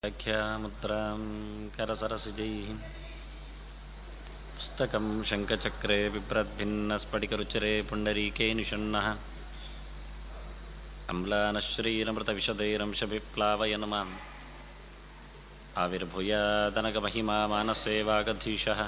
व्याख्यामुद्रां करसरसिजैः पुस्तकं शङ्खचक्रे बिभ्रद्भिन्नस्फटिकरुचिरे पुण्डरीके निषण्णः अम्लानश्रीरमृतविशदैरंशभिप्लावयन माम् आविर्भूयादनगमहिमा मानसे वागधीशः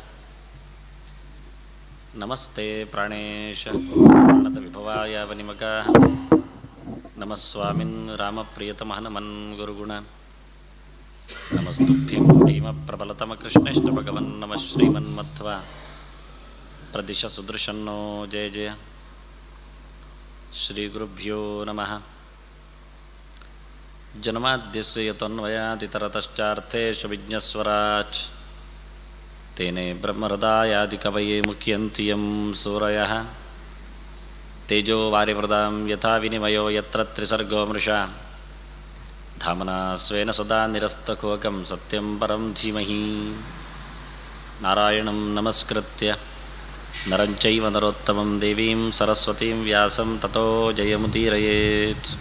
नमस्ते प्राणेश प्रणतविभवाय वनिमगाः नमः स्वामिन् रामप्रियतमः नमन् गुरुगुण नमस्तुभ्यं भीमप्रबलतमकृष्णेष्टभगवन् नमः श्रीमन्मध्वा प्रदिश सुदृशन्नो जय जय श्रीगुरुभ्यो नमः जन्माद्यस्य यतन्वयादितरतश्चार्थेषु विज्ञस्वराट् तेने ब्रह्महृदायादिकवये मुख्यन्ति यं सूरयः तेजो वारिवृदां यथा विनिमयो यत्र त्रिसर्गो मृषा धामना स्वेन सदा निरस्तकोकं सत्यं परं धीमहि नारायणं नमस्कृत्य नरं चैव नरोत्तमं देवीं सरस्वतीं व्यासं ततो जयमुदीरयेत्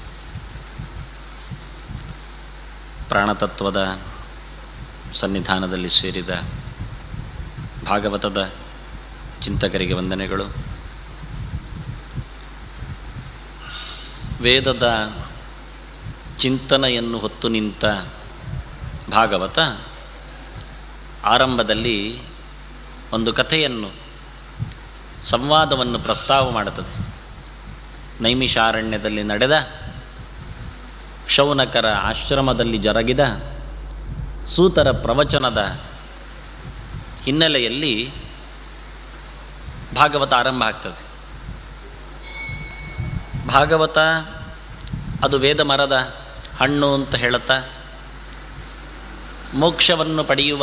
ಪ್ರಾಣತತ್ವದ ಸನ್ನಿಧಾನದಲ್ಲಿ ಸೇರಿದ ಭಾಗವತದ ಚಿಂತಕರಿಗೆ ವಂದನೆಗಳು ವೇದದ ಚಿಂತನೆಯನ್ನು ಹೊತ್ತು ನಿಂತ ಭಾಗವತ ಆರಂಭದಲ್ಲಿ ಒಂದು ಕಥೆಯನ್ನು ಸಂವಾದವನ್ನು ಪ್ರಸ್ತಾವ ಮಾಡುತ್ತದೆ ನೈಮಿಷಾರಣ್ಯದಲ್ಲಿ ನಡೆದ ಶೌನಕರ ಆಶ್ರಮದಲ್ಲಿ ಜರಗಿದ ಸೂತರ ಪ್ರವಚನದ ಹಿನ್ನೆಲೆಯಲ್ಲಿ ಭಾಗವತ ಆರಂಭ ಆಗ್ತದೆ ಭಾಗವತ ಅದು ವೇದ ಮರದ ಹಣ್ಣು ಅಂತ ಹೇಳುತ್ತಾ ಮೋಕ್ಷವನ್ನು ಪಡೆಯುವ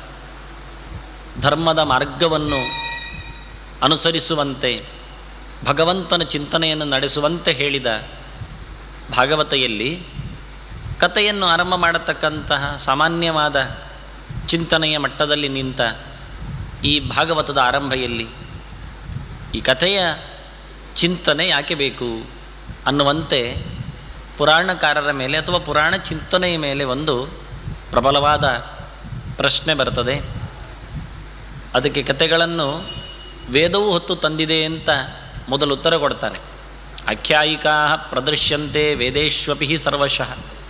ಧರ್ಮದ ಮಾರ್ಗವನ್ನು ಅನುಸರಿಸುವಂತೆ ಭಗವಂತನ ಚಿಂತನೆಯನ್ನು ನಡೆಸುವಂತೆ ಹೇಳಿದ ಭಾಗವತೆಯಲ್ಲಿ ಕಥೆಯನ್ನು ಆರಂಭ ಮಾಡತಕ್ಕಂತಹ ಸಾಮಾನ್ಯವಾದ ಚಿಂತನೆಯ ಮಟ್ಟದಲ್ಲಿ ನಿಂತ ಈ ಭಾಗವತದ ಆರಂಭ ಎಲ್ಲಿ ಈ ಕಥೆಯ ಚಿಂತನೆ ಯಾಕೆ ಬೇಕು ಅನ್ನುವಂತೆ ಪುರಾಣಕಾರರ ಮೇಲೆ ಅಥವಾ ಪುರಾಣ ಚಿಂತನೆಯ ಮೇಲೆ ಒಂದು ಪ್ರಬಲವಾದ ಪ್ರಶ್ನೆ ಬರ್ತದೆ ಅದಕ್ಕೆ ಕಥೆಗಳನ್ನು ವೇದವೂ ಹೊತ್ತು ತಂದಿದೆ ಅಂತ ಮೊದಲು ಉತ್ತರ ಕೊಡ್ತಾನೆ ಆಖ್ಯಾಯಿಕಾ ಪ್ರದೃಶ್ಯಂತೆ ವೇದೇಶ್ವಪಿ ಸರ್ವಶಃ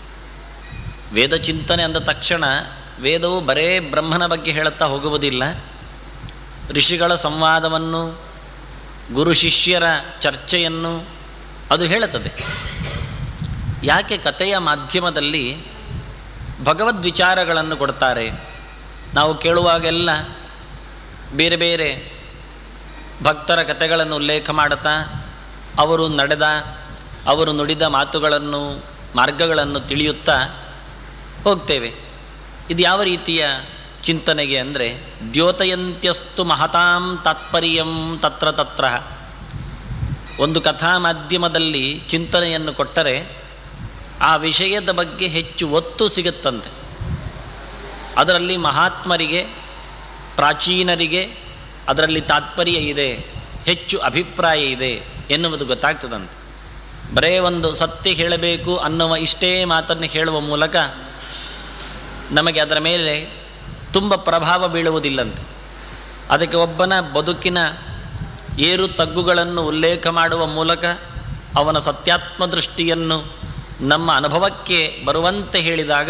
ವೇದ ಚಿಂತನೆ ಅಂದ ತಕ್ಷಣ ವೇದವು ಬರೇ ಬ್ರಹ್ಮನ ಬಗ್ಗೆ ಹೇಳುತ್ತಾ ಹೋಗುವುದಿಲ್ಲ ಋಷಿಗಳ ಸಂವಾದವನ್ನು ಗುರು ಶಿಷ್ಯರ ಚರ್ಚೆಯನ್ನು ಅದು ಹೇಳುತ್ತದೆ ಯಾಕೆ ಕಥೆಯ ಮಾಧ್ಯಮದಲ್ಲಿ ಭಗವದ್ ವಿಚಾರಗಳನ್ನು ಕೊಡ್ತಾರೆ ನಾವು ಕೇಳುವಾಗೆಲ್ಲ ಬೇರೆ ಬೇರೆ ಭಕ್ತರ ಕಥೆಗಳನ್ನು ಉಲ್ಲೇಖ ಮಾಡುತ್ತಾ ಅವರು ನಡೆದ ಅವರು ನುಡಿದ ಮಾತುಗಳನ್ನು ಮಾರ್ಗಗಳನ್ನು ತಿಳಿಯುತ್ತಾ ಹೋಗ್ತೇವೆ ಇದು ಯಾವ ರೀತಿಯ ಚಿಂತನೆಗೆ ಅಂದರೆ ದ್ಯೋತಯಂತ್ಯಸ್ತು ಮಹತಾಂ ತಾತ್ಪರ್ಯಂ ತತ್ರ ತತ್ರ ಒಂದು ಕಥಾ ಮಾಧ್ಯಮದಲ್ಲಿ ಚಿಂತನೆಯನ್ನು ಕೊಟ್ಟರೆ ಆ ವಿಷಯದ ಬಗ್ಗೆ ಹೆಚ್ಚು ಒತ್ತು ಸಿಗುತ್ತಂತೆ ಅದರಲ್ಲಿ ಮಹಾತ್ಮರಿಗೆ ಪ್ರಾಚೀನರಿಗೆ ಅದರಲ್ಲಿ ತಾತ್ಪರ್ಯ ಇದೆ ಹೆಚ್ಚು ಅಭಿಪ್ರಾಯ ಇದೆ ಎನ್ನುವುದು ಗೊತ್ತಾಗ್ತದಂತೆ ಬರೇ ಒಂದು ಸತ್ಯ ಹೇಳಬೇಕು ಅನ್ನುವ ಇಷ್ಟೇ ಮಾತನ್ನು ಹೇಳುವ ಮೂಲಕ ನಮಗೆ ಅದರ ಮೇಲೆ ತುಂಬ ಪ್ರಭಾವ ಬೀಳುವುದಿಲ್ಲಂತೆ ಅದಕ್ಕೆ ಒಬ್ಬನ ಬದುಕಿನ ಏರು ತಗ್ಗುಗಳನ್ನು ಉಲ್ಲೇಖ ಮಾಡುವ ಮೂಲಕ ಅವನ ಸತ್ಯಾತ್ಮ ದೃಷ್ಟಿಯನ್ನು ನಮ್ಮ ಅನುಭವಕ್ಕೆ ಬರುವಂತೆ ಹೇಳಿದಾಗ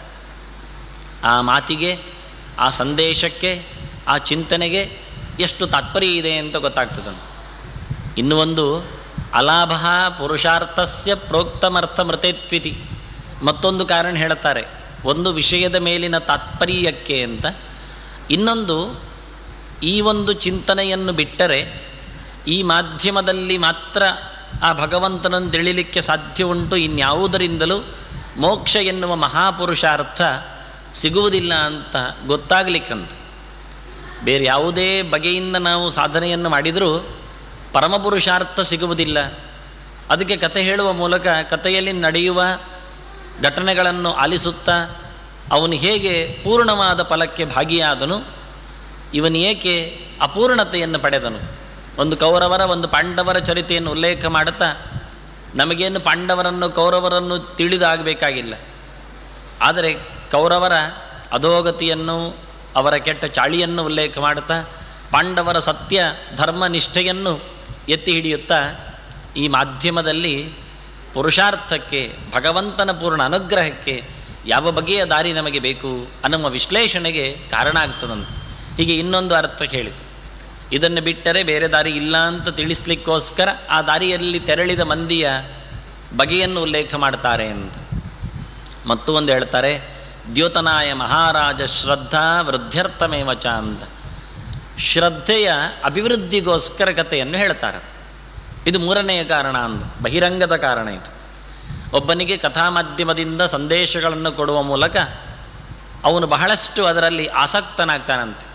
ಆ ಮಾತಿಗೆ ಆ ಸಂದೇಶಕ್ಕೆ ಆ ಚಿಂತನೆಗೆ ಎಷ್ಟು ತಾತ್ಪರ್ಯ ಇದೆ ಅಂತ ಗೊತ್ತಾಗ್ತದೆ ಇನ್ನು ಒಂದು ಅಲಾಭ ಪುರುಷಾರ್ಥಸ್ಯ ಪ್ರೋಕ್ತಮರ್ಥ ಮೃತೇತ್ವಿತಿ ಮತ್ತೊಂದು ಕಾರಣ ಹೇಳುತ್ತಾರೆ ಒಂದು ವಿಷಯದ ಮೇಲಿನ ತಾತ್ಪರ್ಯಕ್ಕೆ ಅಂತ ಇನ್ನೊಂದು ಈ ಒಂದು ಚಿಂತನೆಯನ್ನು ಬಿಟ್ಟರೆ ಈ ಮಾಧ್ಯಮದಲ್ಲಿ ಮಾತ್ರ ಆ ಭಗವಂತನನ್ನು ತಿಳಿಲಿಕ್ಕೆ ಸಾಧ್ಯ ಉಂಟು ಇನ್ಯಾವುದರಿಂದಲೂ ಮೋಕ್ಷ ಎನ್ನುವ ಮಹಾಪುರುಷಾರ್ಥ ಸಿಗುವುದಿಲ್ಲ ಅಂತ ಗೊತ್ತಾಗಲಿಕ್ಕಂತ ಬೇರೆ ಯಾವುದೇ ಬಗೆಯಿಂದ ನಾವು ಸಾಧನೆಯನ್ನು ಮಾಡಿದರೂ ಪರಮಪುರುಷಾರ್ಥ ಸಿಗುವುದಿಲ್ಲ ಅದಕ್ಕೆ ಕತೆ ಹೇಳುವ ಮೂಲಕ ಕಥೆಯಲ್ಲಿ ನಡೆಯುವ ಘಟನೆಗಳನ್ನು ಆಲಿಸುತ್ತಾ ಅವನು ಹೇಗೆ ಪೂರ್ಣವಾದ ಫಲಕ್ಕೆ ಭಾಗಿಯಾದನು ಇವನು ಏಕೆ ಅಪೂರ್ಣತೆಯನ್ನು ಪಡೆದನು ಒಂದು ಕೌರವರ ಒಂದು ಪಾಂಡವರ ಚರಿತೆಯನ್ನು ಉಲ್ಲೇಖ ಮಾಡುತ್ತಾ ನಮಗೇನು ಪಾಂಡವರನ್ನು ಕೌರವರನ್ನು ತಿಳಿದಾಗಬೇಕಾಗಿಲ್ಲ ಆದರೆ ಕೌರವರ ಅಧೋಗತಿಯನ್ನು ಅವರ ಕೆಟ್ಟ ಚಾಳಿಯನ್ನು ಉಲ್ಲೇಖ ಮಾಡುತ್ತಾ ಪಾಂಡವರ ಸತ್ಯ ಧರ್ಮ ನಿಷ್ಠೆಯನ್ನು ಎತ್ತಿ ಹಿಡಿಯುತ್ತಾ ಈ ಮಾಧ್ಯಮದಲ್ಲಿ ಪುರುಷಾರ್ಥಕ್ಕೆ ಭಗವಂತನ ಪೂರ್ಣ ಅನುಗ್ರಹಕ್ಕೆ ಯಾವ ಬಗೆಯ ದಾರಿ ನಮಗೆ ಬೇಕು ಅನ್ನುವ ವಿಶ್ಲೇಷಣೆಗೆ ಕಾರಣ ಆಗ್ತದಂತೆ ಹೀಗೆ ಇನ್ನೊಂದು ಅರ್ಥ ಹೇಳಿತು ಇದನ್ನು ಬಿಟ್ಟರೆ ಬೇರೆ ದಾರಿ ಇಲ್ಲ ಅಂತ ತಿಳಿಸ್ಲಿಕ್ಕೋಸ್ಕರ ಆ ದಾರಿಯಲ್ಲಿ ತೆರಳಿದ ಮಂದಿಯ ಬಗೆಯನ್ನು ಉಲ್ಲೇಖ ಮಾಡ್ತಾರೆ ಅಂತ ಮತ್ತು ಒಂದು ಹೇಳ್ತಾರೆ ದ್ಯೋತನಾಯ ಮಹಾರಾಜ ಶ್ರದ್ಧಾ ವೃದ್ಧ್ಯರ್ಥಮೇವಚ ಅಂತ ಶ್ರದ್ಧೆಯ ಅಭಿವೃದ್ಧಿಗೋಸ್ಕರ ಕಥೆಯನ್ನು ಹೇಳ್ತಾರೆ ಇದು ಮೂರನೆಯ ಕಾರಣ ಅಂದು ಬಹಿರಂಗದ ಕಾರಣ ಇದು ಒಬ್ಬನಿಗೆ ಕಥಾ ಮಾಧ್ಯಮದಿಂದ ಸಂದೇಶಗಳನ್ನು ಕೊಡುವ ಮೂಲಕ ಅವನು ಬಹಳಷ್ಟು ಅದರಲ್ಲಿ ಆಸಕ್ತನಾಗ್ತಾನಂತೆ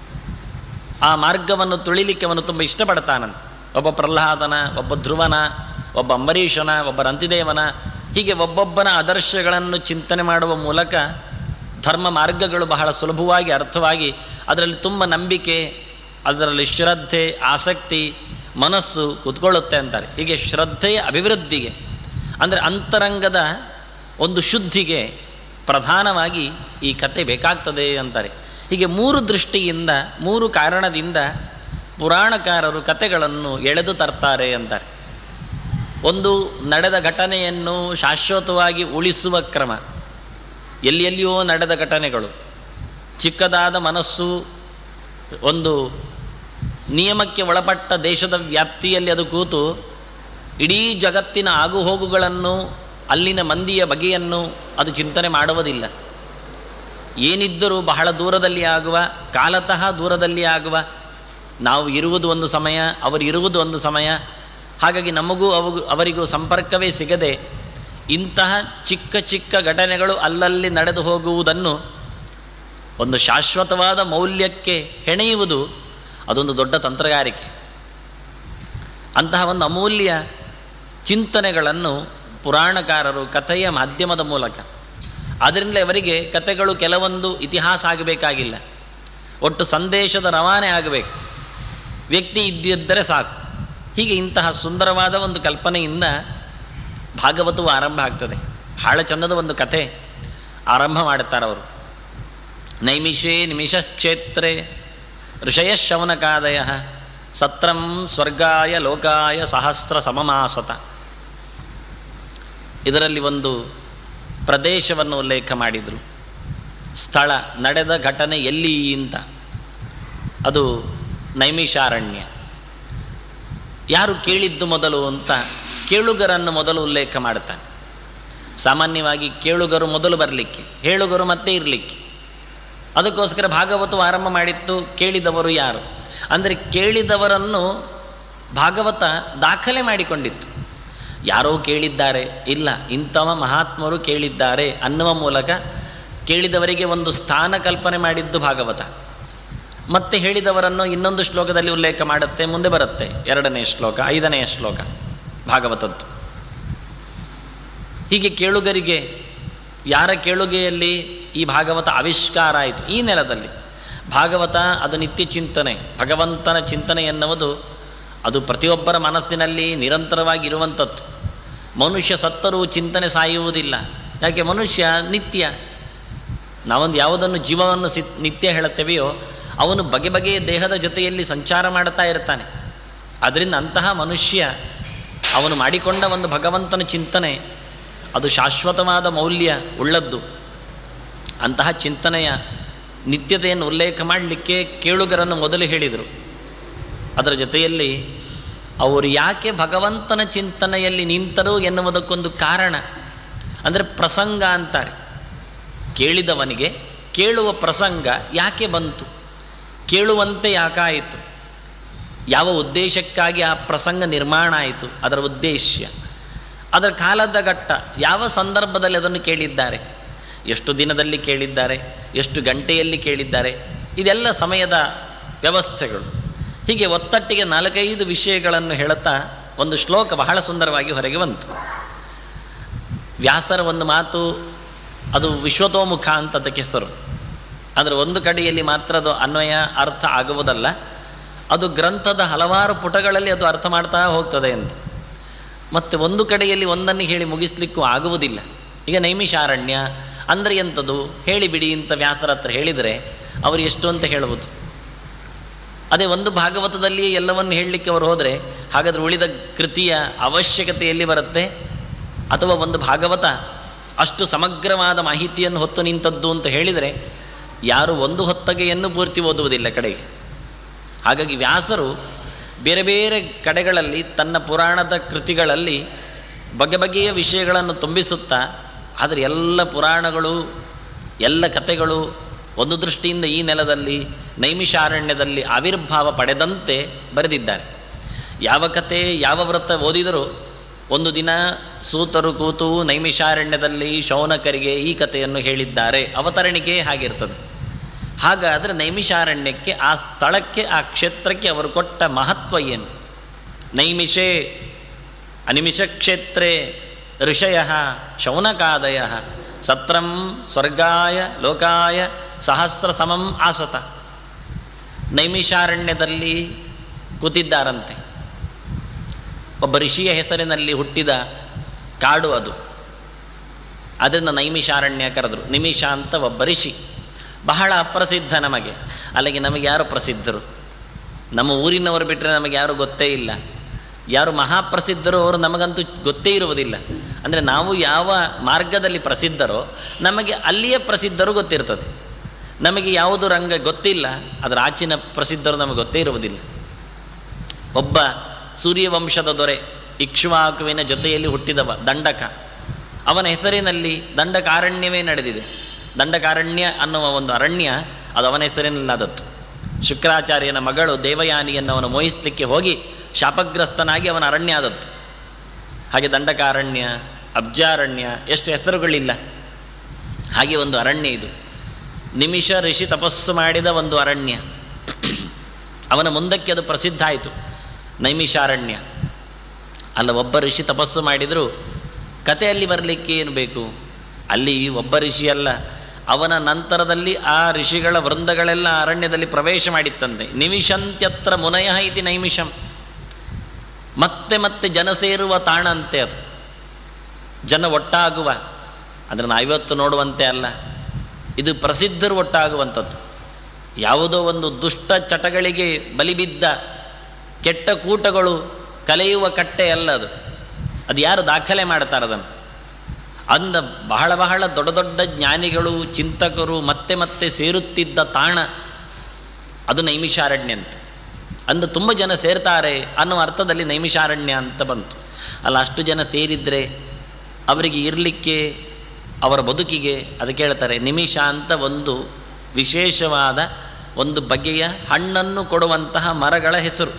ಆ ಮಾರ್ಗವನ್ನು ತುಳಿಲಿಕ್ಕೆ ಅವನು ತುಂಬ ಇಷ್ಟಪಡ್ತಾನಂತೆ ಒಬ್ಬ ಪ್ರಹ್ಲಾದನ ಒಬ್ಬ ಧ್ರುವನ ಒಬ್ಬ ಅಂಬರೀಷನ ಒಬ್ಬ ರಂತಿದೇವನ ಹೀಗೆ ಒಬ್ಬೊಬ್ಬನ ಆದರ್ಶಗಳನ್ನು ಚಿಂತನೆ ಮಾಡುವ ಮೂಲಕ ಧರ್ಮ ಮಾರ್ಗಗಳು ಬಹಳ ಸುಲಭವಾಗಿ ಅರ್ಥವಾಗಿ ಅದರಲ್ಲಿ ತುಂಬ ನಂಬಿಕೆ ಅದರಲ್ಲಿ ಶ್ರದ್ಧೆ ಆಸಕ್ತಿ ಮನಸ್ಸು ಕೂತ್ಕೊಳ್ಳುತ್ತೆ ಅಂತಾರೆ ಹೀಗೆ ಶ್ರದ್ಧೆಯ ಅಭಿವೃದ್ಧಿಗೆ ಅಂದರೆ ಅಂತರಂಗದ ಒಂದು ಶುದ್ಧಿಗೆ ಪ್ರಧಾನವಾಗಿ ಈ ಕತೆ ಬೇಕಾಗ್ತದೆ ಅಂತಾರೆ ಹೀಗೆ ಮೂರು ದೃಷ್ಟಿಯಿಂದ ಮೂರು ಕಾರಣದಿಂದ ಪುರಾಣಕಾರರು ಕತೆಗಳನ್ನು ಎಳೆದು ತರ್ತಾರೆ ಅಂತಾರೆ ಒಂದು ನಡೆದ ಘಟನೆಯನ್ನು ಶಾಶ್ವತವಾಗಿ ಉಳಿಸುವ ಕ್ರಮ ಎಲ್ಲಿ ಎಲ್ಲಿಯೋ ನಡೆದ ಘಟನೆಗಳು ಚಿಕ್ಕದಾದ ಮನಸ್ಸು ಒಂದು ನಿಯಮಕ್ಕೆ ಒಳಪಟ್ಟ ದೇಶದ ವ್ಯಾಪ್ತಿಯಲ್ಲಿ ಅದು ಕೂತು ಇಡೀ ಜಗತ್ತಿನ ಆಗುಹೋಗುಗಳನ್ನು ಅಲ್ಲಿನ ಮಂದಿಯ ಬಗೆಯನ್ನು ಅದು ಚಿಂತನೆ ಮಾಡುವುದಿಲ್ಲ ಏನಿದ್ದರೂ ಬಹಳ ದೂರದಲ್ಲಿ ಆಗುವ ಕಾಲತಃ ದೂರದಲ್ಲಿ ಆಗುವ ನಾವು ಇರುವುದು ಒಂದು ಸಮಯ ಅವರು ಇರುವುದು ಒಂದು ಸಮಯ ಹಾಗಾಗಿ ನಮಗೂ ಅವು ಅವರಿಗೂ ಸಂಪರ್ಕವೇ ಸಿಗದೆ ಇಂತಹ ಚಿಕ್ಕ ಚಿಕ್ಕ ಘಟನೆಗಳು ಅಲ್ಲಲ್ಲಿ ನಡೆದು ಹೋಗುವುದನ್ನು ಒಂದು ಶಾಶ್ವತವಾದ ಮೌಲ್ಯಕ್ಕೆ ಹೆಣೆಯುವುದು ಅದೊಂದು ದೊಡ್ಡ ತಂತ್ರಗಾರಿಕೆ ಅಂತಹ ಒಂದು ಅಮೂಲ್ಯ ಚಿಂತನೆಗಳನ್ನು ಪುರಾಣಕಾರರು ಕಥೆಯ ಮಾಧ್ಯಮದ ಮೂಲಕ ಅದರಿಂದಲೇ ಅವರಿಗೆ ಕಥೆಗಳು ಕೆಲವೊಂದು ಇತಿಹಾಸ ಆಗಬೇಕಾಗಿಲ್ಲ ಒಟ್ಟು ಸಂದೇಶದ ರವಾನೆ ಆಗಬೇಕು ವ್ಯಕ್ತಿ ಇದ್ದಿದ್ದರೆ ಸಾಕು ಹೀಗೆ ಇಂತಹ ಸುಂದರವಾದ ಒಂದು ಕಲ್ಪನೆಯಿಂದ ಭಾಗವತವು ಆರಂಭ ಆಗ್ತದೆ ಭಾಳ ಚಂದದ ಒಂದು ಕಥೆ ಆರಂಭ ಮಾಡುತ್ತಾರೆ ಅವರು ನೈಮಿಷೇ ನಿಮಿಷ ಕ್ಷೇತ್ರೇ ಋಷಯ ಶವನಕಾದಯ ಸತ್ರಂ ಸ್ವರ್ಗಾಯ ಲೋಕಾಯ ಸಹಸ್ರ ಸಮಮಾಸತ ಇದರಲ್ಲಿ ಒಂದು ಪ್ರದೇಶವನ್ನು ಉಲ್ಲೇಖ ಮಾಡಿದರು ಸ್ಥಳ ನಡೆದ ಘಟನೆ ಎಲ್ಲಿ ಅಂತ ಅದು ನೈಮಿಷಾರಣ್ಯ ಯಾರು ಕೇಳಿದ್ದು ಮೊದಲು ಅಂತ ಕೇಳುಗರನ್ನು ಮೊದಲು ಉಲ್ಲೇಖ ಮಾಡ್ತಾನೆ ಸಾಮಾನ್ಯವಾಗಿ ಕೇಳುಗರು ಮೊದಲು ಬರಲಿಕ್ಕೆ ಹೇಳುಗರು ಮತ್ತೆ ಇರಲಿಕ್ಕೆ ಅದಕ್ಕೋಸ್ಕರ ಭಾಗವತವು ಆರಂಭ ಮಾಡಿತ್ತು ಕೇಳಿದವರು ಯಾರು ಅಂದರೆ ಕೇಳಿದವರನ್ನು ಭಾಗವತ ದಾಖಲೆ ಮಾಡಿಕೊಂಡಿತ್ತು ಯಾರೋ ಕೇಳಿದ್ದಾರೆ ಇಲ್ಲ ಇಂಥವ ಮಹಾತ್ಮರು ಕೇಳಿದ್ದಾರೆ ಅನ್ನುವ ಮೂಲಕ ಕೇಳಿದವರಿಗೆ ಒಂದು ಸ್ಥಾನ ಕಲ್ಪನೆ ಮಾಡಿದ್ದು ಭಾಗವತ ಮತ್ತೆ ಹೇಳಿದವರನ್ನು ಇನ್ನೊಂದು ಶ್ಲೋಕದಲ್ಲಿ ಉಲ್ಲೇಖ ಮಾಡುತ್ತೆ ಮುಂದೆ ಬರುತ್ತೆ ಎರಡನೇ ಶ್ಲೋಕ ಐದನೆಯ ಶ್ಲೋಕ ಭಾಗವತದ್ದು ಹೀಗೆ ಕೇಳುಗರಿಗೆ ಯಾರ ಕೇಳುಗೆಯಲ್ಲಿ ಈ ಭಾಗವತ ಆವಿಷ್ಕಾರ ಆಯಿತು ಈ ನೆಲದಲ್ಲಿ ಭಾಗವತ ಅದು ನಿತ್ಯ ಚಿಂತನೆ ಭಗವಂತನ ಚಿಂತನೆ ಎನ್ನುವುದು ಅದು ಪ್ರತಿಯೊಬ್ಬರ ಮನಸ್ಸಿನಲ್ಲಿ ನಿರಂತರವಾಗಿ ಇರುವಂಥದ್ದು ಮನುಷ್ಯ ಸತ್ತರೂ ಚಿಂತನೆ ಸಾಯುವುದಿಲ್ಲ ಯಾಕೆ ಮನುಷ್ಯ ನಿತ್ಯ ನಾವೊಂದು ಯಾವುದನ್ನು ಜೀವವನ್ನು ಸಿ ನಿತ್ಯ ಹೇಳುತ್ತೇವೆಯೋ ಅವನು ಬಗೆ ಬಗೆಯ ದೇಹದ ಜೊತೆಯಲ್ಲಿ ಸಂಚಾರ ಮಾಡುತ್ತಾ ಇರ್ತಾನೆ ಅದರಿಂದ ಅಂತಹ ಮನುಷ್ಯ ಅವನು ಮಾಡಿಕೊಂಡ ಒಂದು ಭಗವಂತನ ಚಿಂತನೆ ಅದು ಶಾಶ್ವತವಾದ ಮೌಲ್ಯ ಉಳ್ಳದ್ದು ಅಂತಹ ಚಿಂತನೆಯ ನಿತ್ಯತೆಯನ್ನು ಉಲ್ಲೇಖ ಮಾಡಲಿಕ್ಕೆ ಕೇಳುಗರನ್ನು ಮೊದಲು ಹೇಳಿದರು ಅದರ ಜೊತೆಯಲ್ಲಿ ಅವರು ಯಾಕೆ ಭಗವಂತನ ಚಿಂತನೆಯಲ್ಲಿ ನಿಂತರು ಎನ್ನುವುದಕ್ಕೊಂದು ಕಾರಣ ಅಂದರೆ ಪ್ರಸಂಗ ಅಂತಾರೆ ಕೇಳಿದವನಿಗೆ ಕೇಳುವ ಪ್ರಸಂಗ ಯಾಕೆ ಬಂತು ಕೇಳುವಂತೆ ಯಾಕಾಯಿತು ಯಾವ ಉದ್ದೇಶಕ್ಕಾಗಿ ಆ ಪ್ರಸಂಗ ನಿರ್ಮಾಣ ಆಯಿತು ಅದರ ಉದ್ದೇಶ ಅದರ ಕಾಲದ ಘಟ್ಟ ಯಾವ ಸಂದರ್ಭದಲ್ಲಿ ಅದನ್ನು ಕೇಳಿದ್ದಾರೆ ಎಷ್ಟು ದಿನದಲ್ಲಿ ಕೇಳಿದ್ದಾರೆ ಎಷ್ಟು ಗಂಟೆಯಲ್ಲಿ ಕೇಳಿದ್ದಾರೆ ಇದೆಲ್ಲ ಸಮಯದ ವ್ಯವಸ್ಥೆಗಳು ಹೀಗೆ ಒತ್ತಟ್ಟಿಗೆ ನಾಲ್ಕೈದು ವಿಷಯಗಳನ್ನು ಹೇಳುತ್ತಾ ಒಂದು ಶ್ಲೋಕ ಬಹಳ ಸುಂದರವಾಗಿ ಹೊರಗೆ ಬಂತು ವ್ಯಾಸರ ಒಂದು ಮಾತು ಅದು ವಿಶ್ವತೋಮುಖ ಅಂತ ಅದಕ್ಕೆ ಹೆಸರು ಆದರೆ ಒಂದು ಕಡೆಯಲ್ಲಿ ಮಾತ್ರ ಅದು ಅನ್ವಯ ಅರ್ಥ ಆಗುವುದಲ್ಲ ಅದು ಗ್ರಂಥದ ಹಲವಾರು ಪುಟಗಳಲ್ಲಿ ಅದು ಅರ್ಥ ಮಾಡ್ತಾ ಹೋಗ್ತದೆ ಅಂತ ಮತ್ತು ಒಂದು ಕಡೆಯಲ್ಲಿ ಒಂದನ್ನು ಹೇಳಿ ಮುಗಿಸ್ಲಿಕ್ಕೂ ಆಗುವುದಿಲ್ಲ ಈಗ ನೈಮಿಷಾರಣ್ಯ ಅಂದರೆ ಎಂಥದ್ದು ಹೇಳಿಬಿಡಿ ಅಂತ ವ್ಯಾಸರ ಹತ್ರ ಹೇಳಿದರೆ ಅವರು ಎಷ್ಟು ಅಂತ ಹೇಳ್ಬೋದು ಅದೇ ಒಂದು ಭಾಗವತದಲ್ಲಿ ಎಲ್ಲವನ್ನು ಹೇಳಲಿಕ್ಕೆ ಅವರು ಹೋದರೆ ಹಾಗಾದರೆ ಉಳಿದ ಕೃತಿಯ ಅವಶ್ಯಕತೆ ಎಲ್ಲಿ ಬರುತ್ತೆ ಅಥವಾ ಒಂದು ಭಾಗವತ ಅಷ್ಟು ಸಮಗ್ರವಾದ ಮಾಹಿತಿಯನ್ನು ಹೊತ್ತು ನಿಂತದ್ದು ಅಂತ ಹೇಳಿದರೆ ಯಾರು ಒಂದು ಹೊತ್ತಗೆಯನ್ನು ಪೂರ್ತಿ ಓದುವುದಿಲ್ಲ ಕಡೆಗೆ ಹಾಗಾಗಿ ವ್ಯಾಸರು ಬೇರೆ ಬೇರೆ ಕಡೆಗಳಲ್ಲಿ ತನ್ನ ಪುರಾಣದ ಕೃತಿಗಳಲ್ಲಿ ಬಗೆ ಬಗೆಯ ವಿಷಯಗಳನ್ನು ತುಂಬಿಸುತ್ತಾ ಆದರೆ ಎಲ್ಲ ಪುರಾಣಗಳು ಎಲ್ಲ ಕಥೆಗಳು ಒಂದು ದೃಷ್ಟಿಯಿಂದ ಈ ನೆಲದಲ್ಲಿ ನೈಮಿಷಾರಣ್ಯದಲ್ಲಿ ಆವಿರ್ಭಾವ ಪಡೆದಂತೆ ಬರೆದಿದ್ದಾರೆ ಯಾವ ಕತೆ ಯಾವ ವ್ರತ ಓದಿದರೂ ಒಂದು ದಿನ ಸೂತರು ಕೂತು ನೈಮಿಷಾರಣ್ಯದಲ್ಲಿ ಶೌನಕರಿಗೆ ಈ ಕಥೆಯನ್ನು ಹೇಳಿದ್ದಾರೆ ಅವತರಣಿಕೆ ಹಾಗಿರ್ತದೆ ಹಾಗಾದರೆ ನೈಮಿಷಾರಣ್ಯಕ್ಕೆ ಆ ಸ್ಥಳಕ್ಕೆ ಆ ಕ್ಷೇತ್ರಕ್ಕೆ ಅವರು ಕೊಟ್ಟ ಮಹತ್ವ ಏನು ನೈಮಿಷೇ ಅನಿಮಿಷ ಕ್ಷೇತ್ರೇ ಋಷಯ ಶೌನಕಾದಯ ಸತ್ರಂ ಸ್ವರ್ಗಾಯ ಲೋಕಾಯ ಸಹಸ್ರ ಸಮಂ ಆಸತ ನೈಮಿಷಾರಣ್ಯದಲ್ಲಿ ಕೂತಿದ್ದಾರಂತೆ ಒಬ್ಬ ಋಷಿಯ ಹೆಸರಿನಲ್ಲಿ ಹುಟ್ಟಿದ ಕಾಡು ಅದು ಅದನ್ನು ನೈಮಿಷಾರಣ್ಯ ಕರೆದರು ನಿಮಿಷ ಅಂತ ಒಬ್ಬ ಋಷಿ ಬಹಳ ಅಪ್ರಸಿದ್ಧ ನಮಗೆ ಅಲ್ಲಿಗೆ ನಮಗೆ ಯಾರು ಪ್ರಸಿದ್ಧರು ನಮ್ಮ ಊರಿನವರು ಬಿಟ್ಟರೆ ನಮಗೆ ಯಾರು ಗೊತ್ತೇ ಇಲ್ಲ ಯಾರು ಮಹಾಪ್ರಸಿದ್ಧರು ಅವರು ನಮಗಂತೂ ಗೊತ್ತೇ ಇರುವುದಿಲ್ಲ ಅಂದರೆ ನಾವು ಯಾವ ಮಾರ್ಗದಲ್ಲಿ ಪ್ರಸಿದ್ಧರೋ ನಮಗೆ ಅಲ್ಲಿಯ ಪ್ರಸಿದ್ಧರು ಗೊತ್ತಿರ್ತದೆ ನಮಗೆ ಯಾವುದು ರಂಗ ಗೊತ್ತಿಲ್ಲ ಅದರ ಆಚಿನ ಪ್ರಸಿದ್ಧರು ನಮಗೆ ಗೊತ್ತೇ ಇರುವುದಿಲ್ಲ ಒಬ್ಬ ಸೂರ್ಯವಂಶದ ದೊರೆ ಇಕ್ಷ್ವಾಕುವಿನ ಜೊತೆಯಲ್ಲಿ ಹುಟ್ಟಿದವ ದಂಡಕ ಅವನ ಹೆಸರಿನಲ್ಲಿ ದಂಡಕಾರಣ್ಯವೇ ನಡೆದಿದೆ ದಂಡಕಾರಣ್ಯ ಅನ್ನುವ ಒಂದು ಅರಣ್ಯ ಅದು ಅವನ ಹೆಸರಿನಲ್ಲಾದತ್ತು ಶುಕ್ರಾಚಾರ್ಯನ ಮಗಳು ದೇವಯಾನಿಯನ್ನು ಅವನು ಮೋಹಿಸಲಿಕ್ಕೆ ಹೋಗಿ ಶಾಪಗ್ರಸ್ತನಾಗಿ ಅವನ ಅರಣ್ಯ ಆದತ್ತು ಹಾಗೆ ದಂಡಕಾರಣ್ಯ ಅಬ್ಜಾರಣ್ಯ ಎಷ್ಟು ಹೆಸರುಗಳಿಲ್ಲ ಹಾಗೆ ಒಂದು ಅರಣ್ಯ ಇದು ನಿಮಿಷ ಋಷಿ ತಪಸ್ಸು ಮಾಡಿದ ಒಂದು ಅರಣ್ಯ ಅವನ ಮುಂದಕ್ಕೆ ಅದು ಪ್ರಸಿದ್ಧ ಆಯಿತು ನೈಮಿಷಾರಣ್ಯ ಅಲ್ಲ ಒಬ್ಬ ಋಷಿ ತಪಸ್ಸು ಮಾಡಿದರೂ ಕಥೆಯಲ್ಲಿ ಬರಲಿಕ್ಕೆ ಏನು ಬೇಕು ಅಲ್ಲಿ ಒಬ್ಬ ಋಷಿ ಅಲ್ಲ ಅವನ ನಂತರದಲ್ಲಿ ಆ ಋಷಿಗಳ ವೃಂದಗಳೆಲ್ಲ ಅರಣ್ಯದಲ್ಲಿ ಪ್ರವೇಶ ಮಾಡಿತ್ತಂತೆ ನಿಮಿಷಂತ್ಯತ್ರ ಮುನಯ ಇತಿ ನೈಮಿಷಂ ಮತ್ತೆ ಮತ್ತೆ ಜನ ಸೇರುವ ತಾಣ ಅಂತೆ ಅದು ಜನ ಒಟ್ಟಾಗುವ ಅದನ್ನು ಐವತ್ತು ನೋಡುವಂತೆ ಅಲ್ಲ ಇದು ಪ್ರಸಿದ್ಧರು ಒಟ್ಟಾಗುವಂಥದ್ದು ಯಾವುದೋ ಒಂದು ದುಷ್ಟ ಚಟಗಳಿಗೆ ಬಲಿಬಿದ್ದ ಕೆಟ್ಟ ಕೂಟಗಳು ಕಲೆಯುವ ಕಟ್ಟೆ ಅಲ್ಲ ಅದು ಅದು ಯಾರು ದಾಖಲೆ ಮಾಡ್ತಾರೆ ಅದನ್ನು ಅಂದ ಬಹಳ ಬಹಳ ದೊಡ್ಡ ದೊಡ್ಡ ಜ್ಞಾನಿಗಳು ಚಿಂತಕರು ಮತ್ತೆ ಮತ್ತೆ ಸೇರುತ್ತಿದ್ದ ತಾಣ ಅದು ನೈಮಿಷಾರಣ್ಯ ಅಂತ ಅಂದು ತುಂಬ ಜನ ಸೇರ್ತಾರೆ ಅನ್ನುವ ಅರ್ಥದಲ್ಲಿ ನೈಮಿಷಾರಣ್ಯ ಅಂತ ಬಂತು ಅಲ್ಲ ಅಷ್ಟು ಜನ ಸೇರಿದರೆ ಅವರಿಗೆ ಇರಲಿಕ್ಕೆ ಅವರ ಬದುಕಿಗೆ ಅದಕ್ಕೆ ಹೇಳ್ತಾರೆ ನಿಮಿಷ ಅಂತ ಒಂದು ವಿಶೇಷವಾದ ಒಂದು ಬಗೆಯ ಹಣ್ಣನ್ನು ಕೊಡುವಂತಹ ಮರಗಳ ಹೆಸರು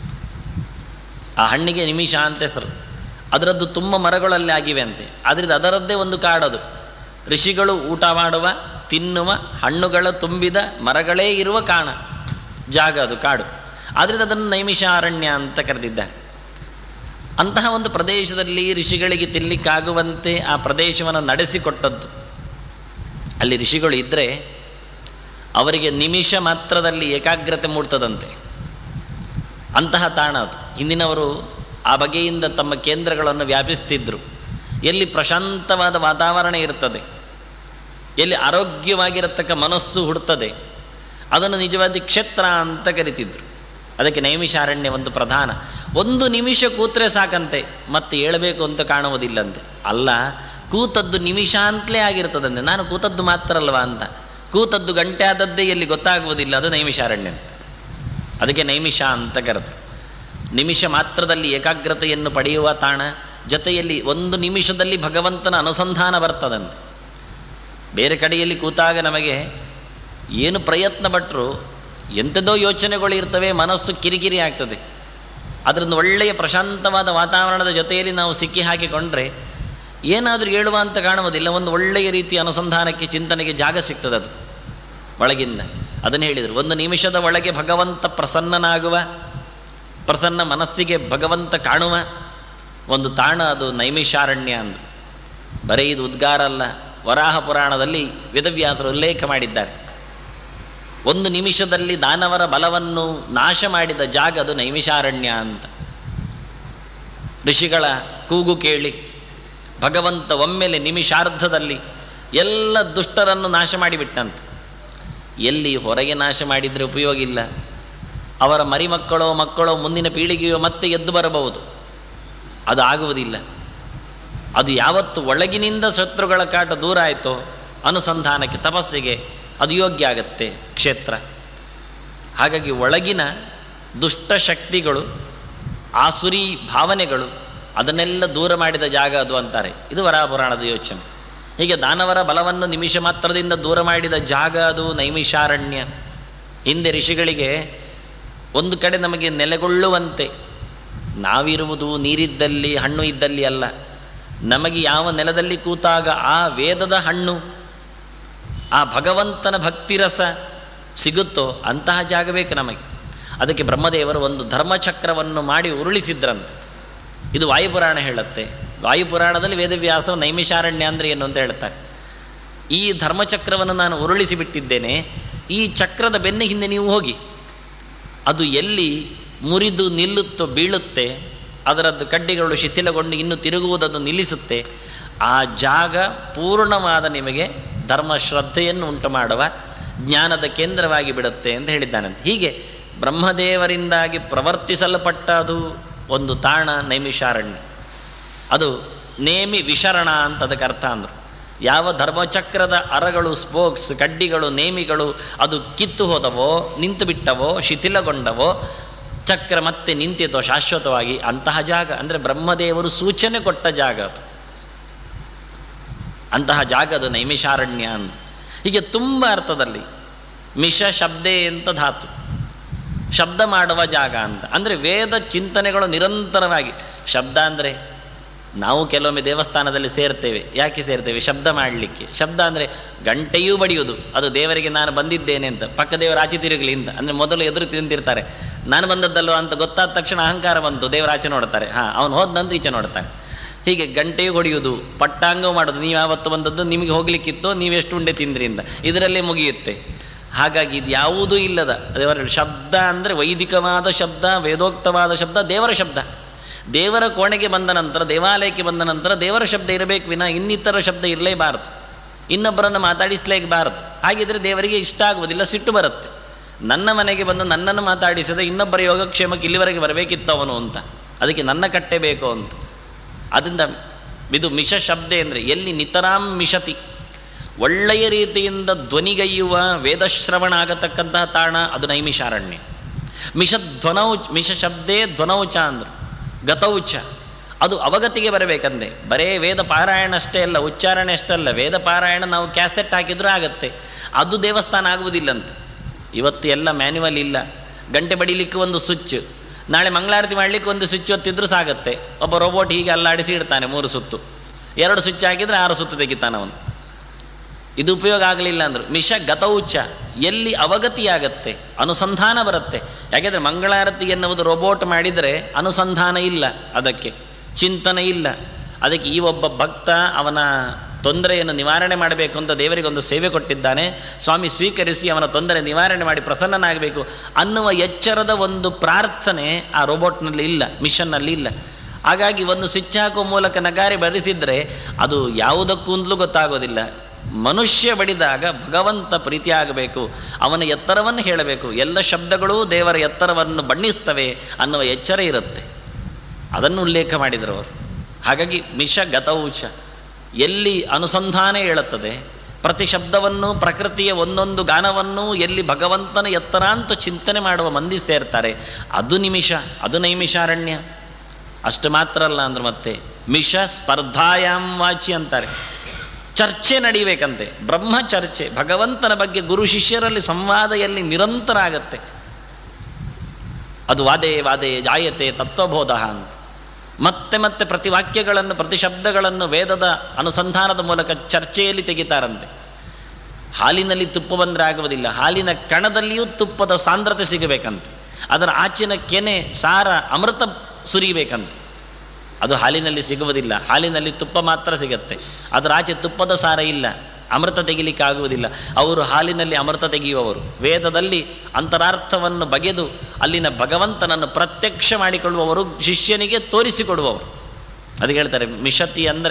ಆ ಹಣ್ಣಿಗೆ ನಿಮಿಷ ಅಂತ ಹೆಸರು ಅದರದ್ದು ತುಂಬ ಮರಗಳಲ್ಲಿ ಆಗಿವೆ ಅಂತೆ ಅದರಿಂದ ಅದರದ್ದೇ ಒಂದು ಕಾಡದು ಋಷಿಗಳು ಊಟ ಮಾಡುವ ತಿನ್ನುವ ಹಣ್ಣುಗಳ ತುಂಬಿದ ಮರಗಳೇ ಇರುವ ಕಾಣ ಜಾಗ ಅದು ಕಾಡು ಆದ್ದರಿಂದ ಅದನ್ನು ನೈಮಿಷಾರಣ್ಯ ಅಂತ ಕರೆದಿದ್ದಾರೆ ಅಂತಹ ಒಂದು ಪ್ರದೇಶದಲ್ಲಿ ಋಷಿಗಳಿಗೆ ತಿನ್ನಲಿಕ್ಕಾಗುವಂತೆ ಆ ಪ್ರದೇಶವನ್ನು ನಡೆಸಿಕೊಟ್ಟದ್ದು ಅಲ್ಲಿ ಋಷಿಗಳು ಇದ್ದರೆ ಅವರಿಗೆ ನಿಮಿಷ ಮಾತ್ರದಲ್ಲಿ ಏಕಾಗ್ರತೆ ಮೂಡ್ತದಂತೆ ಅಂತಹ ತಾಣ ಅದು ಹಿಂದಿನವರು ಆ ಬಗೆಯಿಂದ ತಮ್ಮ ಕೇಂದ್ರಗಳನ್ನು ವ್ಯಾಪಿಸ್ತಿದ್ದರು ಎಲ್ಲಿ ಪ್ರಶಾಂತವಾದ ವಾತಾವರಣ ಇರ್ತದೆ ಎಲ್ಲಿ ಆರೋಗ್ಯವಾಗಿರತಕ್ಕ ಮನಸ್ಸು ಹುಡ್ತದೆ ಅದನ್ನು ನಿಜವಾದ ಕ್ಷೇತ್ರ ಅಂತ ಕರಿತಿದ್ರು ಅದಕ್ಕೆ ನೈಮಿಷಾರಣ್ಯ ಒಂದು ಪ್ರಧಾನ ಒಂದು ನಿಮಿಷ ಕೂತ್ರೆ ಸಾಕಂತೆ ಮತ್ತೆ ಹೇಳಬೇಕು ಅಂತ ಕಾಣುವುದಿಲ್ಲಂತೆ ಅಲ್ಲ ಕೂತದ್ದು ನಿಮಿಷ ಅಂತಲೇ ಆಗಿರ್ತದಂತೆ ನಾನು ಕೂತದ್ದು ಮಾತ್ರ ಅಲ್ವಾ ಅಂತ ಕೂತದ್ದು ಗಂಟೆ ಆದದ್ದೇ ಎಲ್ಲಿ ಗೊತ್ತಾಗುವುದಿಲ್ಲ ಅದು ನೈಮಿಷಾರಣ್ಯ ಅಂತ ಅದಕ್ಕೆ ನೈಮಿಷ ಅಂತ ಕರೆದು ನಿಮಿಷ ಮಾತ್ರದಲ್ಲಿ ಏಕಾಗ್ರತೆಯನ್ನು ಪಡೆಯುವ ತಾಣ ಜೊತೆಯಲ್ಲಿ ಒಂದು ನಿಮಿಷದಲ್ಲಿ ಭಗವಂತನ ಅನುಸಂಧಾನ ಬರ್ತದಂತೆ ಬೇರೆ ಕಡೆಯಲ್ಲಿ ಕೂತಾಗ ನಮಗೆ ಏನು ಪ್ರಯತ್ನ ಪಟ್ಟರು ಎಂಥದೋ ಯೋಚನೆಗಳು ಇರ್ತವೆ ಮನಸ್ಸು ಕಿರಿಕಿರಿ ಆಗ್ತದೆ ಅದರಿಂದ ಒಳ್ಳೆಯ ಪ್ರಶಾಂತವಾದ ವಾತಾವರಣದ ಜೊತೆಯಲ್ಲಿ ನಾವು ಸಿಕ್ಕಿ ಹಾಕಿಕೊಂಡ್ರೆ ಏನಾದರೂ ಹೇಳುವ ಅಂತ ಕಾಣುವುದಿಲ್ಲ ಒಂದು ಒಳ್ಳೆಯ ರೀತಿಯ ಅನುಸಂಧಾನಕ್ಕೆ ಚಿಂತನೆಗೆ ಜಾಗ ಸಿಗ್ತದೆ ಅದು ಒಳಗಿಂದ ಅದನ್ನು ಹೇಳಿದರು ಒಂದು ನಿಮಿಷದ ಒಳಗೆ ಭಗವಂತ ಪ್ರಸನ್ನನಾಗುವ ಪ್ರಸನ್ನ ಮನಸ್ಸಿಗೆ ಭಗವಂತ ಕಾಣುವ ಒಂದು ತಾಣ ಅದು ನೈಮಿಷಾರಣ್ಯ ಅಂದರು ಬರೀ ಇದು ಉದ್ಗಾರ ಅಲ್ಲ ವರಾಹ ಪುರಾಣದಲ್ಲಿ ವೇದವ್ಯಾಸರು ಉಲ್ಲೇಖ ಮಾಡಿದ್ದಾರೆ ಒಂದು ನಿಮಿಷದಲ್ಲಿ ದಾನವರ ಬಲವನ್ನು ನಾಶ ಮಾಡಿದ ಜಾಗ ಅದು ನೈಮಿಷಾರಣ್ಯ ಅಂತ ಋಷಿಗಳ ಕೂಗು ಕೇಳಿ ಭಗವಂತ ಒಮ್ಮೆಲೆ ನಿಮಿಷಾರ್ಧದಲ್ಲಿ ಎಲ್ಲ ದುಷ್ಟರನ್ನು ನಾಶ ಮಾಡಿಬಿಟ್ಟಂತೆ ಎಲ್ಲಿ ಹೊರಗೆ ನಾಶ ಮಾಡಿದರೆ ಉಪಯೋಗ ಇಲ್ಲ ಅವರ ಮರಿಮಕ್ಕಳೋ ಮಕ್ಕಳೋ ಮುಂದಿನ ಪೀಳಿಗೆಯೋ ಮತ್ತೆ ಎದ್ದು ಬರಬಹುದು ಅದು ಆಗುವುದಿಲ್ಲ ಅದು ಯಾವತ್ತು ಒಳಗಿನಿಂದ ಶತ್ರುಗಳ ಕಾಟ ದೂರ ಆಯಿತೋ ಅನುಸಂಧಾನಕ್ಕೆ ತಪಸ್ಸಿಗೆ ಅದು ಯೋಗ್ಯ ಆಗತ್ತೆ ಕ್ಷೇತ್ರ ಹಾಗಾಗಿ ಒಳಗಿನ ದುಷ್ಟ ಶಕ್ತಿಗಳು ಆಸುರಿ ಭಾವನೆಗಳು ಅದನ್ನೆಲ್ಲ ದೂರ ಮಾಡಿದ ಜಾಗ ಅದು ಅಂತಾರೆ ಇದು ವರಾಪುರಾಣದ ಯೋಚನೆ ಹೀಗೆ ದಾನವರ ಬಲವನ್ನು ನಿಮಿಷ ಮಾತ್ರದಿಂದ ದೂರ ಮಾಡಿದ ಜಾಗ ಅದು ನೈಮಿಷಾರಣ್ಯ ಹಿಂದೆ ಋಷಿಗಳಿಗೆ ಒಂದು ಕಡೆ ನಮಗೆ ನೆಲೆಗೊಳ್ಳುವಂತೆ ನಾವಿರುವುದು ನೀರಿದ್ದಲ್ಲಿ ಹಣ್ಣು ಇದ್ದಲ್ಲಿ ಅಲ್ಲ ನಮಗೆ ಯಾವ ನೆಲದಲ್ಲಿ ಕೂತಾಗ ಆ ವೇದದ ಹಣ್ಣು ಆ ಭಗವಂತನ ಭಕ್ತಿರಸ ಸಿಗುತ್ತೋ ಅಂತಹ ಜಾಗ ಬೇಕು ನಮಗೆ ಅದಕ್ಕೆ ಬ್ರಹ್ಮದೇವರು ಒಂದು ಧರ್ಮಚಕ್ರವನ್ನು ಮಾಡಿ ಉರುಳಿಸಿದ್ರಂತೆ ಇದು ವಾಯುಪುರಾಣ ಹೇಳುತ್ತೆ ವಾಯುಪುರಾಣದಲ್ಲಿ ವೇದವ್ಯಾಸ ನೈಮಿಷಾರಣ್ಯ ಅಂದರೆ ಏನು ಅಂತ ಹೇಳ್ತಾರೆ ಈ ಧರ್ಮಚಕ್ರವನ್ನು ನಾನು ಉರುಳಿಸಿ ಬಿಟ್ಟಿದ್ದೇನೆ ಈ ಚಕ್ರದ ಬೆನ್ನ ಹಿಂದೆ ನೀವು ಹೋಗಿ ಅದು ಎಲ್ಲಿ ಮುರಿದು ನಿಲ್ಲುತ್ತೋ ಬೀಳುತ್ತೆ ಅದರದ್ದು ಕಡ್ಡಿಗಳು ಶಿಥಿಲಗೊಂಡು ಇನ್ನು ತಿರುಗುವುದನ್ನು ನಿಲ್ಲಿಸುತ್ತೆ ಆ ಜಾಗ ಪೂರ್ಣವಾದ ನಿಮಗೆ ಧರ್ಮ ಶ್ರದ್ಧೆಯನ್ನು ಉಂಟು ಮಾಡುವ ಜ್ಞಾನದ ಕೇಂದ್ರವಾಗಿ ಬಿಡುತ್ತೆ ಅಂತ ಹೇಳಿದ್ದಾನಂತೆ ಹೀಗೆ ಬ್ರಹ್ಮದೇವರಿಂದಾಗಿ ಪ್ರವರ್ತಿಸಲ್ಪಟ್ಟ ಅದು ಒಂದು ತಾಣ ನೈಮಿಷಾರಣ್ಯ ಅದು ನೇಮಿ ವಿಶರಣ ಅಂತ ಅದಕ್ಕೆ ಅರ್ಥ ಅಂದರು ಯಾವ ಧರ್ಮಚಕ್ರದ ಅರಗಳು ಸ್ಪೋಕ್ಸ್ ಕಡ್ಡಿಗಳು ನೇಮಿಗಳು ಅದು ಕಿತ್ತು ಹೋದವೋ ನಿಂತು ಬಿಟ್ಟವೋ ಶಿಥಿಲಗೊಂಡವೋ ಚಕ್ರ ಮತ್ತೆ ನಿಂತಿತೋ ಶಾಶ್ವತವಾಗಿ ಅಂತಹ ಜಾಗ ಅಂದರೆ ಬ್ರಹ್ಮದೇವರು ಸೂಚನೆ ಕೊಟ್ಟ ಜಾಗ ಅದು ಅಂತಹ ಜಾಗ ಅದು ನೈಮಿಷಾರಣ್ಯ ಅಂತ ಹೀಗೆ ತುಂಬ ಅರ್ಥದಲ್ಲಿ ಮಿಷ ಶಬ್ದೇ ಅಂತ ಧಾತು ಶಬ್ದ ಮಾಡುವ ಜಾಗ ಅಂತ ಅಂದರೆ ವೇದ ಚಿಂತನೆಗಳು ನಿರಂತರವಾಗಿ ಶಬ್ದ ಅಂದರೆ ನಾವು ಕೆಲವೊಮ್ಮೆ ದೇವಸ್ಥಾನದಲ್ಲಿ ಸೇರ್ತೇವೆ ಯಾಕೆ ಸೇರ್ತೇವೆ ಶಬ್ದ ಮಾಡಲಿಕ್ಕೆ ಶಬ್ದ ಅಂದರೆ ಗಂಟೆಯೂ ಬಡಿಯುವುದು ಅದು ದೇವರಿಗೆ ನಾನು ಬಂದಿದ್ದೇನೆ ಅಂತ ಪಕ್ಕ ದೇವರ ಆಚೆ ತಿರುಗಲಿ ಅಂತ ಅಂದರೆ ಮೊದಲು ಎದುರು ತಿಂತಿರ್ತಾರೆ ನಾನು ಬಂದದ್ದಲ್ವ ಅಂತ ಗೊತ್ತಾದ ತಕ್ಷಣ ಅಹಂಕಾರ ಬಂತು ದೇವರ ಆಚೆ ನೋಡ್ತಾರೆ ಹಾಂ ಅವನು ಹೋದಂತ ಈಚೆ ನೋಡ್ತಾರೆ ಹೀಗೆ ಗಂಟೆಯೂ ಹೊಡೆಯುವುದು ಪಟ್ಟಾಂಗವು ಮಾಡೋದು ನೀವು ಯಾವತ್ತು ಬಂದದ್ದು ನಿಮಗೆ ಹೋಗ್ಲಿಕ್ಕಿತ್ತು ನೀವೆಷ್ಟು ಉಂಡೆ ತಿಂದ್ರಿ ಅಂತ ಇದರಲ್ಲೇ ಮುಗಿಯುತ್ತೆ ಹಾಗಾಗಿ ಇದು ಯಾವುದೂ ಇಲ್ಲದ ದೇವರ ಶಬ್ದ ಅಂದರೆ ವೈದಿಕವಾದ ಶಬ್ದ ವೇದೋಕ್ತವಾದ ಶಬ್ದ ದೇವರ ಶಬ್ದ ದೇವರ ಕೋಣೆಗೆ ಬಂದ ನಂತರ ದೇವಾಲಯಕ್ಕೆ ಬಂದ ನಂತರ ದೇವರ ಶಬ್ದ ಇರಬೇಕು ವಿನ ಇನ್ನಿತರ ಶಬ್ದ ಇರಲೇಬಾರದು ಇನ್ನೊಬ್ಬರನ್ನು ಮಾತಾಡಿಸಲೇಬಾರದು ಹಾಗಿದ್ರೆ ದೇವರಿಗೆ ಇಷ್ಟ ಆಗುವುದಿಲ್ಲ ಸಿಟ್ಟು ಬರುತ್ತೆ ನನ್ನ ಮನೆಗೆ ಬಂದು ನನ್ನನ್ನು ಮಾತಾಡಿಸಿದ ಇನ್ನೊಬ್ಬರ ಯೋಗಕ್ಷೇಮಕ್ಕೆ ಇಲ್ಲಿವರೆಗೆ ಬರಬೇಕಿತ್ತು ಅವನು ಅಂತ ಅದಕ್ಕೆ ನನ್ನ ಕಟ್ಟೆ ಬೇಕು ಅಂತ ಅದರಿಂದ ಇದು ಮಿಷ ಶಬ್ದ ಅಂದರೆ ಎಲ್ಲಿ ನಿತರಾಂ ಮಿಷತಿ ಒಳ್ಳೆಯ ರೀತಿಯಿಂದ ಧ್ವನಿಗೈಯುವ ವೇದಶ್ರವಣ ಆಗತಕ್ಕಂತಹ ತಾಣ ಅದು ನೈಮಿಷಾರಣ್ಯ ಮಿಷ ಧ್ವನೌ ಮಿಷ ಶಬ್ದೇ ಧ್ವನೌಚ ಅಂದರು ಗತೌಚ ಅದು ಅವಗತಿಗೆ ಬರಬೇಕಂದೆ ಬರೇ ವೇದ ಪಾರಾಯಣ ಅಷ್ಟೇ ಅಲ್ಲ ಉಚ್ಚಾರಣೆ ಅಷ್ಟೇ ಅಲ್ಲ ವೇದ ಪಾರಾಯಣ ನಾವು ಕ್ಯಾಸೆಟ್ ಹಾಕಿದ್ರೂ ಆಗತ್ತೆ ಅದು ದೇವಸ್ಥಾನ ಆಗುವುದಿಲ್ಲಂತೆ ಇವತ್ತು ಎಲ್ಲ ಮ್ಯಾನ್ಯುವಲ್ ಇಲ್ಲ ಗಂಟೆ ಬಡಿಲಿಕ್ಕೆ ಒಂದು ಸ್ವಿಚ್ ನಾಳೆ ಮಂಗಳಾರತಿ ಮಾಡಲಿಕ್ಕೆ ಒಂದು ಸ್ವಿಚ್ ಒತ್ತಿದ್ರೂ ಸಾಗತ್ತೆ ಒಬ್ಬ ರೋಬೋಟ್ ಹೀಗೆ ಅಲ್ಲಾಡಿಸಿ ಇಡ್ತಾನೆ ಮೂರು ಸುತ್ತು ಎರಡು ಸ್ವಿಚ್ ಹಾಕಿದರೆ ಆರು ಸುತ್ತು ತೆಗಿತಾನೆ ಅವನು ಇದು ಉಪಯೋಗ ಆಗಲಿಲ್ಲ ಅಂದರು ಮಿಷ ಗತೌಚ ಎಲ್ಲಿ ಅವಗತಿಯಾಗತ್ತೆ ಅನುಸಂಧಾನ ಬರುತ್ತೆ ಯಾಕೆಂದರೆ ಮಂಗಳಾರತಿ ಎನ್ನುವುದು ರೋಬೋಟ್ ಮಾಡಿದರೆ ಅನುಸಂಧಾನ ಇಲ್ಲ ಅದಕ್ಕೆ ಚಿಂತನೆ ಇಲ್ಲ ಅದಕ್ಕೆ ಈ ಒಬ್ಬ ಭಕ್ತ ಅವನ ತೊಂದರೆಯನ್ನು ನಿವಾರಣೆ ಮಾಡಬೇಕು ಅಂತ ದೇವರಿಗೊಂದು ಸೇವೆ ಕೊಟ್ಟಿದ್ದಾನೆ ಸ್ವಾಮಿ ಸ್ವೀಕರಿಸಿ ಅವನ ತೊಂದರೆ ನಿವಾರಣೆ ಮಾಡಿ ಪ್ರಸನ್ನನಾಗಬೇಕು ಅನ್ನುವ ಎಚ್ಚರದ ಒಂದು ಪ್ರಾರ್ಥನೆ ಆ ರೋಬೋಟ್ನಲ್ಲಿ ಇಲ್ಲ ಮಿಷನ್ನಲ್ಲಿ ಇಲ್ಲ ಹಾಗಾಗಿ ಒಂದು ಸ್ವಿಚ್ ಹಾಕುವ ಮೂಲಕ ನಗಾರಿ ಬರೆಸಿದರೆ ಅದು ಯಾವುದಕ್ಕೂಂದಲೂ ಗೊತ್ತಾಗೋದಿಲ್ಲ ಮನುಷ್ಯ ಬಡಿದಾಗ ಭಗವಂತ ಪ್ರೀತಿಯಾಗಬೇಕು ಅವನ ಎತ್ತರವನ್ನು ಹೇಳಬೇಕು ಎಲ್ಲ ಶಬ್ದಗಳೂ ದೇವರ ಎತ್ತರವನ್ನು ಬಣ್ಣಿಸ್ತವೆ ಅನ್ನುವ ಎಚ್ಚರ ಇರುತ್ತೆ ಅದನ್ನು ಉಲ್ಲೇಖ ಮಾಡಿದರು ಅವರು ಹಾಗಾಗಿ ಮಿಷ ಗತೌಚ ಎಲ್ಲಿ ಅನುಸಂಧಾನ ಹೇಳುತ್ತದೆ ಪ್ರತಿ ಶಬ್ದವನ್ನು ಪ್ರಕೃತಿಯ ಒಂದೊಂದು ಗಾನವನ್ನು ಎಲ್ಲಿ ಭಗವಂತನ ಎತ್ತರ ಅಂತ ಚಿಂತನೆ ಮಾಡುವ ಮಂದಿ ಸೇರ್ತಾರೆ ಅದು ನಿಮಿಷ ಅದು ನೈಮಿಷಾರಣ್ಯ ಅಷ್ಟು ಮಾತ್ರ ಅಲ್ಲ ಅಂದ್ರೆ ಮತ್ತೆ ಮಿಷ ಸ್ಪರ್ಧಾಯಾಂ ವಾಚಿ ಅಂತಾರೆ ಚರ್ಚೆ ನಡೀಬೇಕಂತೆ ಬ್ರಹ್ಮ ಚರ್ಚೆ ಭಗವಂತನ ಬಗ್ಗೆ ಗುರು ಶಿಷ್ಯರಲ್ಲಿ ಸಂವಾದ ಎಲ್ಲಿ ನಿರಂತರ ಆಗತ್ತೆ ಅದು ವಾದೇ ವಾದೇ ಜಾಯತೆ ತತ್ವಬೋಧ ಅಂತ ಮತ್ತೆ ಮತ್ತೆ ಪ್ರತಿ ವಾಕ್ಯಗಳನ್ನು ಪ್ರತಿ ಶಬ್ದಗಳನ್ನು ವೇದದ ಅನುಸಂಧಾನದ ಮೂಲಕ ಚರ್ಚೆಯಲ್ಲಿ ತೆಗಿತಾರಂತೆ ಹಾಲಿನಲ್ಲಿ ತುಪ್ಪ ಬಂದರೆ ಆಗುವುದಿಲ್ಲ ಹಾಲಿನ ಕಣದಲ್ಲಿಯೂ ತುಪ್ಪದ ಸಾಂದ್ರತೆ ಸಿಗಬೇಕಂತೆ ಅದರ ಆಚಿನ ಕೆನೆ ಸಾರ ಅಮೃತ ಸುರಿಬೇಕಂತೆ ಅದು ಹಾಲಿನಲ್ಲಿ ಸಿಗುವುದಿಲ್ಲ ಹಾಲಿನಲ್ಲಿ ತುಪ್ಪ ಮಾತ್ರ ಸಿಗತ್ತೆ ಅದರ ಆಚೆ ತುಪ್ಪದ ಸಾರ ಇಲ್ಲ ಅಮೃತ ತೆಗಿಲಿಕ್ಕೆ ಆಗುವುದಿಲ್ಲ ಅವರು ಹಾಲಿನಲ್ಲಿ ಅಮೃತ ತೆಗೆಯುವವರು ವೇದದಲ್ಲಿ ಅಂತರಾರ್ಥವನ್ನು ಬಗೆದು ಅಲ್ಲಿನ ಭಗವಂತನನ್ನು ಪ್ರತ್ಯಕ್ಷ ಮಾಡಿಕೊಳ್ಳುವವರು ಶಿಷ್ಯನಿಗೆ ತೋರಿಸಿಕೊಡುವವರು ಅದಕ್ಕೆ ಹೇಳ್ತಾರೆ ಮಿಷತಿ ಅಂದರೆ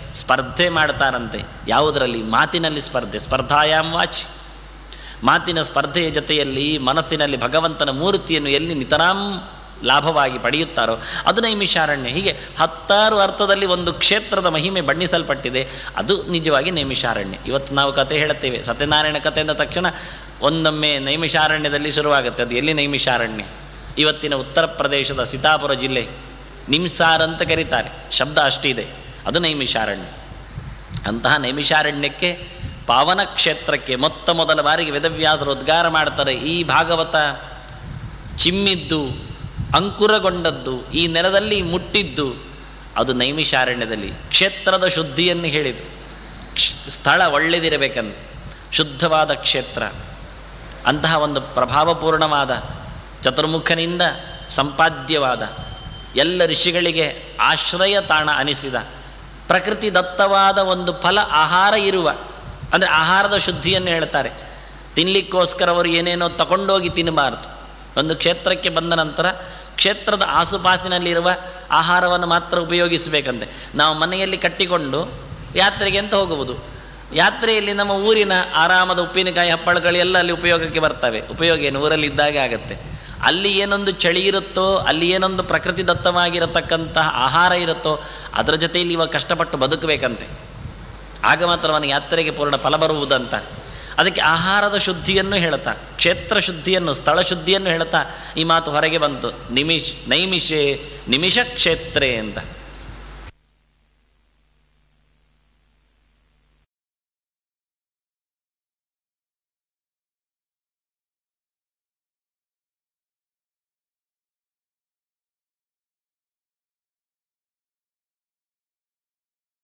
ಸ್ಪರ್ಧೆ ಮಾಡ್ತಾರಂತೆ ಯಾವುದರಲ್ಲಿ ಮಾತಿನಲ್ಲಿ ಸ್ಪರ್ಧೆ ಸ್ಪರ್ಧಾಯಾಮ್ ವಾಚ್ ಮಾತಿನ ಸ್ಪರ್ಧೆಯ ಜೊತೆಯಲ್ಲಿ ಮನಸ್ಸಿನಲ್ಲಿ ಭಗವಂತನ ಮೂರ್ತಿಯನ್ನು ಎಲ್ಲಿ ನಿತರಾಂ ಲಾಭವಾಗಿ ಪಡೆಯುತ್ತಾರೋ ಅದು ನೈಮಿಷಾರಣ್ಯ ಹೀಗೆ ಹತ್ತಾರು ಅರ್ಥದಲ್ಲಿ ಒಂದು ಕ್ಷೇತ್ರದ ಮಹಿಮೆ ಬಣ್ಣಿಸಲ್ಪಟ್ಟಿದೆ ಅದು ನಿಜವಾಗಿ ನೈಮಿಷಾರಣ್ಯ ಇವತ್ತು ನಾವು ಕತೆ ಹೇಳುತ್ತೇವೆ ಸತ್ಯನಾರಾಯಣ ಕಥೆ ಅಂದ ತಕ್ಷಣ ಒಂದೊಮ್ಮೆ ನೈಮಿಷಾರಣ್ಯದಲ್ಲಿ ಶುರುವಾಗುತ್ತೆ ಅದು ಎಲ್ಲಿ ನೈಮಿಷಾರಣ್ಯ ಇವತ್ತಿನ ಉತ್ತರ ಪ್ರದೇಶದ ಸೀತಾಪುರ ಜಿಲ್ಲೆ ನಿಮ್ಸಾರ್ ಅಂತ ಕರೀತಾರೆ ಶಬ್ದ ಅಷ್ಟಿದೆ ಅದು ನೈಮಿಷಾರಣ್ಯ ಅಂತಹ ನೈಮಿಷಾರಣ್ಯಕ್ಕೆ ಪಾವನ ಕ್ಷೇತ್ರಕ್ಕೆ ಮೊತ್ತ ಮೊದಲ ಬಾರಿಗೆ ವೇದವ್ಯಾಸರು ಉದ್ಗಾರ ಮಾಡ್ತಾರೆ ಈ ಭಾಗವತ ಚಿಮ್ಮಿದ್ದು ಅಂಕುರಗೊಂಡದ್ದು ಈ ನೆಲದಲ್ಲಿ ಮುಟ್ಟಿದ್ದು ಅದು ನೈಮಿಷಾರಣ್ಯದಲ್ಲಿ ಕ್ಷೇತ್ರದ ಶುದ್ಧಿಯನ್ನು ಹೇಳಿತು ಕ್ಷ- ಸ್ಥಳ ಒಳ್ಳೆದಿರಬೇಕಂತ ಶುದ್ಧವಾದ ಕ್ಷೇತ್ರ ಅಂತಹ ಒಂದು ಪ್ರಭಾವಪೂರ್ಣವಾದ ಚತುರ್ಮುಖನಿಂದ ಸಂಪಾದ್ಯವಾದ ಎಲ್ಲ ಋಷಿಗಳಿಗೆ ಆಶ್ರಯ ತಾಣ ಅನಿಸಿದ ಪ್ರಕೃತಿ ದತ್ತವಾದ ಒಂದು ಫಲ ಆಹಾರ ಇರುವ ಅಂದರೆ ಆಹಾರದ ಶುದ್ಧಿಯನ್ನು ಹೇಳ್ತಾರೆ ತಿನ್ನಲಿಕ್ಕೋಸ್ಕರ ಅವರು ಏನೇನೋ ತಗೊಂಡೋಗಿ ತಿನ್ನಬಾರ್ದು ಒಂದು ಕ್ಷೇತ್ರಕ್ಕೆ ಬಂದ ನಂತರ ಕ್ಷೇತ್ರದ ಆಸುಪಾಸಿನಲ್ಲಿರುವ ಆಹಾರವನ್ನು ಮಾತ್ರ ಉಪಯೋಗಿಸಬೇಕಂತೆ ನಾವು ಮನೆಯಲ್ಲಿ ಕಟ್ಟಿಕೊಂಡು ಯಾತ್ರೆಗೆ ಅಂತ ಹೋಗುವುದು ಯಾತ್ರೆಯಲ್ಲಿ ನಮ್ಮ ಊರಿನ ಆರಾಮದ ಉಪ್ಪಿನಕಾಯಿ ಹಪ್ಪಳಗಳು ಎಲ್ಲ ಅಲ್ಲಿ ಉಪಯೋಗಕ್ಕೆ ಬರ್ತವೆ ಉಪಯೋಗ ಏನು ಊರಲ್ಲಿ ಇದ್ದಾಗ ಆಗುತ್ತೆ ಅಲ್ಲಿ ಏನೊಂದು ಚಳಿ ಇರುತ್ತೋ ಅಲ್ಲಿ ಏನೊಂದು ಪ್ರಕೃತಿ ದತ್ತವಾಗಿರತಕ್ಕಂತಹ ಆಹಾರ ಇರುತ್ತೋ ಅದರ ಜೊತೆಯಲ್ಲಿ ಇವಾಗ ಕಷ್ಟಪಟ್ಟು ಬದುಕಬೇಕಂತೆ ಆಗ ಮಾತ್ರ ಅವನಿಗೆ ಯಾತ್ರೆಗೆ ಪೂರ್ಣ ಫಲ ಬರುವುದಂತ ಅದಕ್ಕೆ ಆಹಾರದ ಶುದ್ಧಿಯನ್ನು ಹೇಳುತ್ತಾ ಕ್ಷೇತ್ರ ಶುದ್ಧಿಯನ್ನು ಸ್ಥಳ ಶುದ್ಧಿಯನ್ನು ಹೇಳುತ್ತಾ ಈ ಮಾತು ಹೊರಗೆ ಬಂತು ನಿಮಿಷ್ ನೈಮಿಷೆ ನಿಮಿಷ ಕ್ಷೇತ್ರೇ ಅಂತ